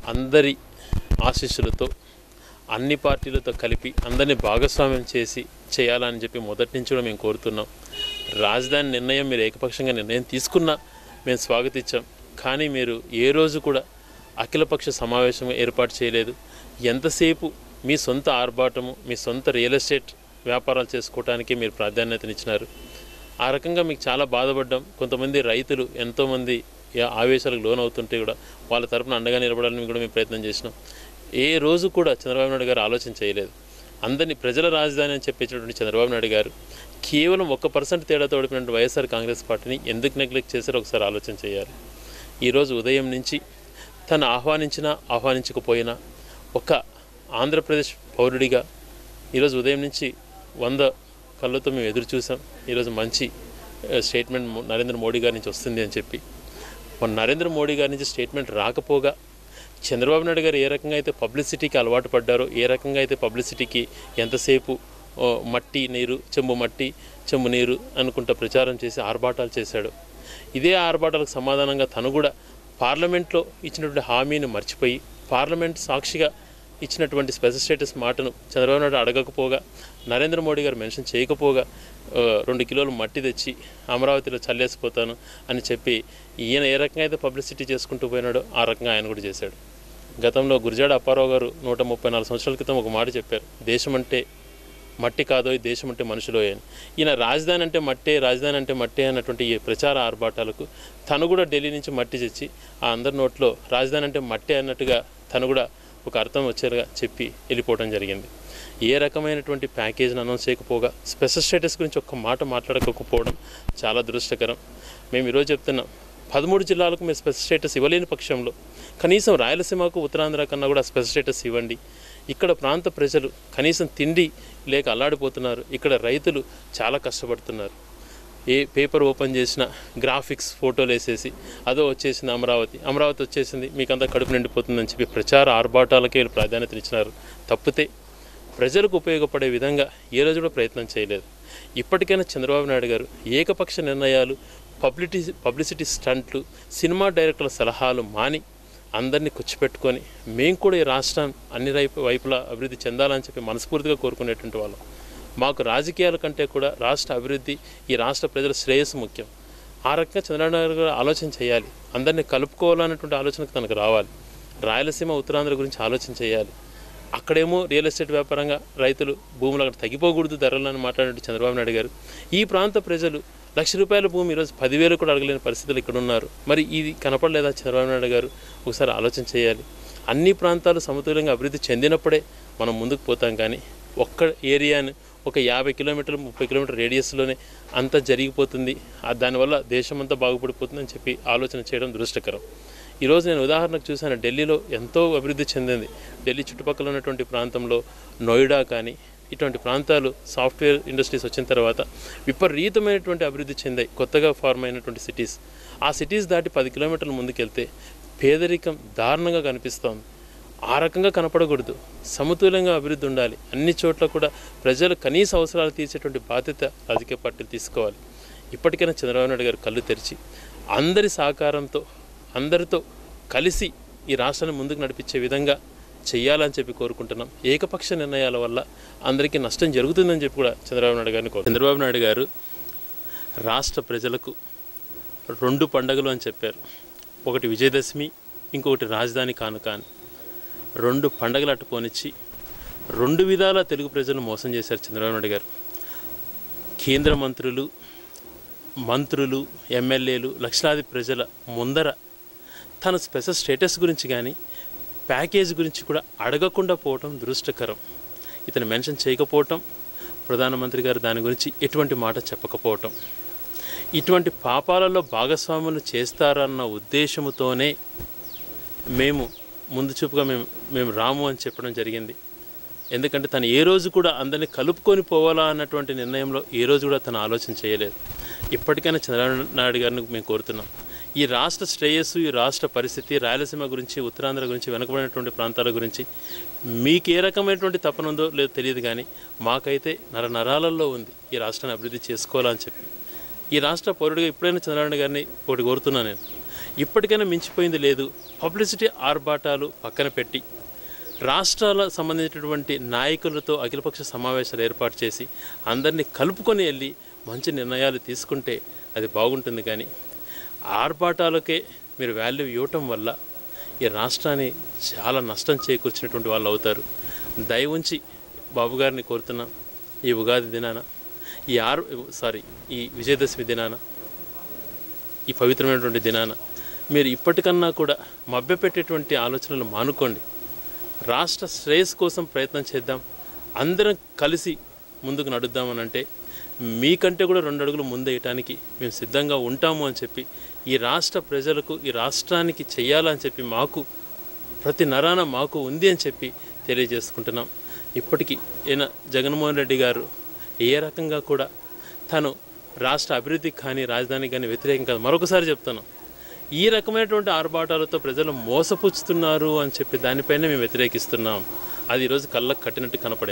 అందరి ఆశీస్సులతో అన్ని పార్టీలతో కలిపి అందరినీ భాగస్వామ్యం చేసి చేయాలని చెప్పి మొదటి నుంచి కూడా మేము కోరుతున్నాం రాజధాని నిర్ణయం మీరు ఏకపక్షంగా నిర్ణయం తీసుకున్నా మేము స్వాగతించాం కానీ మీరు ఏ రోజు కూడా అఖిలపక్ష సమావేశం ఏర్పాటు చేయలేదు ఎంతసేపు మీ సొంత ఆర్భాటము మీ సొంత రియల్ ఎస్టేట్ వ్యాపారాలు చేసుకోవడానికి మీరు ప్రాధాన్యతనిచ్చినారు ఆ రకంగా మీకు చాలా బాధపడ్డాం కొంతమంది రైతులు ఎంతోమంది ఏ- ఆవేశాలకు లోనవుతుంటే కూడా వాళ్ళ తరపున అండగా నిలబడాలని కూడా మేము ప్రయత్నం చేసినాం ఏ రోజు కూడా చంద్రబాబు నాయుడు గారు ఆలోచన చేయలేదు అందరినీ ప్రజల రాజధాని అని చెప్పేటటువంటి చంద్రబాబు నాయుడు గారు కేవలం ఒక్క పర్సెంట్ తేడాతో ఓడిపోయినటువంటి వైఎస్ఆర్ కాంగ్రెస్ పార్టీని ఎందుకు నెగ్లెక్ట్ చేశారో ఒకసారి ఆలోచన చేయాలి ఈరోజు ఉదయం నుంచి తను ఆహ్వానించినా ఆహ్వానించకపోయినా ఒక ఆంధ్రప్రదేశ్ పౌరుడిగా ఈరోజు ఉదయం నుంచి వంద కళ్ళతో మేము ఎదురు చూసాం ఈరోజు మంచి ఆ, స్టేట్మెంట్ మో- నరేంద్ర మోడీ గారి నుంచి వస్తుంది అని చెప్పి మన నరేంద్ర మోడీ గారి నుంచి స్టేట్మెంట్ రాకపోగా చంద్రబాబు నాయుడు గారు ఏ రకంగా అయితే పబ్లిసిటీకి అలవాటు పడ్డారో ఏ రకంగా అయితే పబ్లిసిటీకి ఎంతసేపు ఓ, మట్టి నీరు చెంబు మట్టి చెంబు నీరు అనుకుంటా ప్రచారం చేసి ఆర్భాటాలు చేశాడు ఇదే ఆర్భాటాలకు సమాధానంగా తను కూడా పార్లమెంట్లో ఇచ్చినటువంటి హామీని మర్చిపోయి పార్లమెంట్ సాక్షిగా ఇచ్చినటువంటి స్పెషల్ స్టేటస్ మాటను చంద్రబాబు నాయుడు అడగకపోగా నరేంద్ర మోడీ గారు మెన్షన్ చేయకపోగా ఆ, రెండు కిలోలు మట్టి తెచ్చి అమరావతిలో చల్లేసిపోతాను అని చెప్పి ఈయన ఏ రకంగా అయితే పబ్లిసిటీ చేసుకుంటూ పోయినాడో ఆ రకంగా ఆయన కూడా చేశాడు గతంలో గురిజాడ అప్పారావు గారు నూట ముప్పై నాలుగు సంవత్సరాల క్రితం ఒక మాట చెప్పారు దేశం అంటే మట్టి కాదో ఈ దేశం అంటే మనుషులో అని ఈయన రాజధాని అంటే మట్టే రాజధాని అంటే మట్టే అన్నటువంటి ఈ ప్రచార ఆర్భాటాలకు తను కూడా ఢిల్లీ నుంచి మట్టి తెచ్చి ఆ అందరి నోట్లో రాజధాని అంటే మట్టే అన్నట్టుగా తను కూడా ఒక అర్థం వచ్చేలాగా చెప్పి వెళ్ళిపోవడం జరిగింది ఏ రకమైనటువంటి ప్యాకేజీని అనౌన్స్ చేయకపోగా స్పెషల్ స్టేటస్ గురించి ఒక్క మాట మాట్లాడకపోవడం చాలా దురదృష్టకరం మేము ఈరోజు చెప్తున్నాం పదమూడు జిల్లాలకు మీరు స్పెషల్ స్టేటస్ ఇవ్వలేని పక్షంలో కనీసం రాయలసీమకు ఉత్తరాంధ్ర కన్నా కూడా స్పెషల్ స్టేటస్ ఇవ్వండి ఇక్కడ ప్రాంత ప్రజలు కనీసం తిండి లేక అల్లాడిపోతున్నారు ఇక్కడ రైతులు చాలా కష్టపడుతున్నారు ఏ పేపర్ ఓపెన్ చేసినా గ్రాఫిక్స్ ఫోటోలు వేసేసి అదో వచ్చేసింది అమరావతి అమరావతి వచ్చేసింది మీకంతా కడుపు నిండిపోతుందని చెప్పి ప్రచార ఆర్భాటాలకే వీళ్ళు ప్రాధాన్యతనిచ్చినారు తప్పితే ప్రజలకు ఉపయోగపడే విధంగా ఏ రోజు కూడా ప్రయత్నం చేయలేదు ఇప్పటికైనా చంద్రబాబు నాయుడు గారు ఏకపక్ష నిర్ణయాలు పబ్లిటీ పబ్లిసిటీ స్టంట్లు సినిమా డైరెక్టర్ల సలహాలు మాని అందరినీ కూర్చోపెట్టుకొని మేము కూడా ఈ రాష్ట్రం అన్ని వైపు వైపులా అభివృద్ధి చెందాలని చెప్పి మనస్ఫూర్తిగా కోరుకునేటువంటి వాళ్ళం మాకు రాజకీయాల కంటే కూడా రాష్ట్ర అభివృద్ధి ఈ రాష్ట్ర ప్రజల శ్రేయస్సు ముఖ్యం ఆ రకంగా చంద్రబాబు నాయుడు గారు ఆలోచన చేయాలి అందరినీ కలుపుకోవాలన్నటువంటి ఆలోచనకు తనకు రావాలి రాయలసీమ ఉత్తరాంధ్ర గురించి ఆలోచన చేయాలి అక్కడేమో రియల్ ఎస్టేట్ వ్యాపారంగా రైతులు భూములు అక్కడ తగ్గిపోకూడదు ధరలను మాట్లాడినట్టు చంద్రబాబు నాయుడు గారు ఈ ప్రాంత ప్రజలు లక్ష రూపాయల భూమి ఈరోజు పదివేలు కూడా అడగలేని పరిస్థితులు ఇక్కడ ఉన్నారు మరి ఇది కనపడలేదా చంద్రబాబు నాయుడు గారు ఒకసారి ఆలోచన చేయాలి అన్ని ప్రాంతాలు సమతుల్యంగా అభివృద్ధి చెందినప్పుడే మనం ముందుకు పోతాం కానీ ఒక్క ఏరియాను ఒక యాభై కిలోమీటర్లు ముప్పై కిలోమీటర్ రేడియస్లోనే అంతా జరిగిపోతుంది ఆ దానివల్ల దేశం అంతా బాగుపడిపోతుందని చెప్పి ఆలోచన చేయడం దురదృష్టకరం ఈరోజు నేను ఉదాహరణకు చూశాను ఢిల్లీలో ఎంతో అభివృద్ధి చెందింది ఢిల్లీ చుట్టుపక్కల ఉన్నటువంటి ప్రాంతంలో నోయిడా కానీ ఇటువంటి ప్రాంతాలు సాఫ్ట్వేర్ ఇండస్ట్రీస్ వచ్చిన తర్వాత విపరీతమైనటువంటి అభివృద్ధి చెందాయి కొత్తగా ఫార్మ్ అయినటువంటి సిటీస్ ఆ సిటీస్ దాటి పది కిలోమీటర్ల ముందుకెళ్తే పేదరికం దారుణంగా కనిపిస్తోంది ఆ రకంగా కనపడకూడదు సమతుల్యంగా అభివృద్ధి ఉండాలి అన్ని చోట్ల కూడా ప్రజలు కనీస అవసరాలు తీర్చేటువంటి బాధ్యత రాజకీయ పార్టీలు తీసుకోవాలి ఇప్పటికైనా చంద్రబాబు నాయుడు గారు కళ్ళు తెరిచి అందరి సహకారంతో అందరితో కలిసి ఈ రాష్ట్రాన్ని ముందుకు నడిపించే విధంగా చేయాలని చెప్పి కోరుకుంటున్నాం ఏకపక్ష నిర్ణయాల వల్ల అందరికీ నష్టం జరుగుతుందని చెప్పి కూడా చంద్రబాబు నాయుడు గారిని కోరు చంద్రబాబు నాయుడు గారు రాష్ట్ర ప్రజలకు రెండు పండగలు అని చెప్పారు ఒకటి విజయదశమి ఇంకొకటి రాజధాని కానుక అని రెండు పండగలు అటు పోనిచ్చి రెండు విధాల తెలుగు ప్రజలను మోసం చేశారు చంద్రబాబు నాయుడు గారు కేంద్ర మంత్రులు మంత్రులు ఎమ్మెల్యేలు లక్షలాది ప్రజల ముందర తన స్పెషల్ స్టేటస్ గురించి కానీ ప్యాకేజ్ గురించి కూడా అడగకుండా పోవటం దురదృష్టకరం ఇతను మెన్షన్ చేయకపోవటం ప్రధానమంత్రి గారు దాని గురించి ఎటువంటి మాట చెప్పకపోవటం ఇటువంటి పాపాలలో భాగస్వాములు చేస్తారన్న ఉద్దేశముతోనే మేము ముందు చూపుగా మేము మేము రాము అని చెప్పడం జరిగింది ఎందుకంటే తను ఏ రోజు కూడా అందరినీ కలుపుకొని పోవాలా అన్నటువంటి నిర్ణయంలో ఏ రోజు కూడా తను ఆలోచన చేయలేదు ఇప్పటికైనా చంద్రబాబు నాయుడు గారిని మేము కోరుతున్నాం ఈ రాష్ట్ర శ్రేయస్సు ఈ రాష్ట్ర పరిస్థితి రాయలసీమ గురించి ఉత్తరాంధ్ర గురించి వెనుకబడినటువంటి ప్రాంతాల గురించి మీకు ఏ రకమైనటువంటి తపన ఉందో లేదో తెలియదు కానీ మాకైతే నర నరాలలో ఉంది ఈ రాష్ట్రాన్ని అభివృద్ధి చేసుకోవాలని చెప్పి ఈ రాష్ట్ర పౌరుడిగా ఇప్పుడైనా చంద్రబాబు నాయుడు గారిని ఒకటి కోరుతున్నాను నేను ఇప్పటికైనా మించిపోయింది లేదు పబ్లిసిటీ ఆర్భాటాలు పక్కన పెట్టి రాష్ట్రాల సంబంధించినటువంటి నాయకులతో అఖిలపక్ష సమావేశాలు ఏర్పాటు చేసి అందరినీ కలుపుకొని వెళ్ళి మంచి నిర్ణయాలు తీసుకుంటే అది బాగుంటుంది కానీ ఆర్భాటాలకే మీరు వాల్యూ ఇవ్వటం వల్ల ఈ రాష్ట్రాన్ని చాలా నష్టం చేకూర్చినటువంటి వాళ్ళు అవుతారు దయ ఉంచి బాబు గారిని కోరుతున్నాం ఈ ఉగాది దినాన ఈ ఆరు సారీ ఈ విజయదశమి దినాన ఈ పవిత్రమైనటువంటి దినాన మీరు ఇప్పటికన్నా కూడా మభ్యపెట్టేటువంటి ఆలోచనలు మానుకోండి రాష్ట్ర శ్రేయస్ కోసం ప్రయత్నం చేద్దాం అందరం కలిసి ముందుకు నడుద్దామని అంటే మీకంటే కూడా రెండు అడుగులు ముందేయటానికి మేము సిద్ధంగా ఉంటాము అని చెప్పి ఈ రాష్ట్ర ప్రజలకు ఈ రాష్ట్రానికి చెయ్యాలని చెప్పి మాకు ప్రతి నరాన మాకు ఉంది అని చెప్పి తెలియజేసుకుంటున్నాం ఇప్పటికీ ఈయన జగన్మోహన్ రెడ్డి గారు ఏ రకంగా కూడా తను రాష్ట్ర అభివృద్ధికి కానీ రాజధానికి కానీ వ్యతిరేకం కాదు మరొకసారి చెప్తాను ఈ రకమైనటువంటి ఆర్భాటాలతో ప్రజలు మోసపుచ్చుతున్నారు అని చెప్పి దానిపైన మేము వ్యతిరేకిస్తున్నాం అది ఈరోజు కళ్ళకు కట్టినట్టు కనపడింది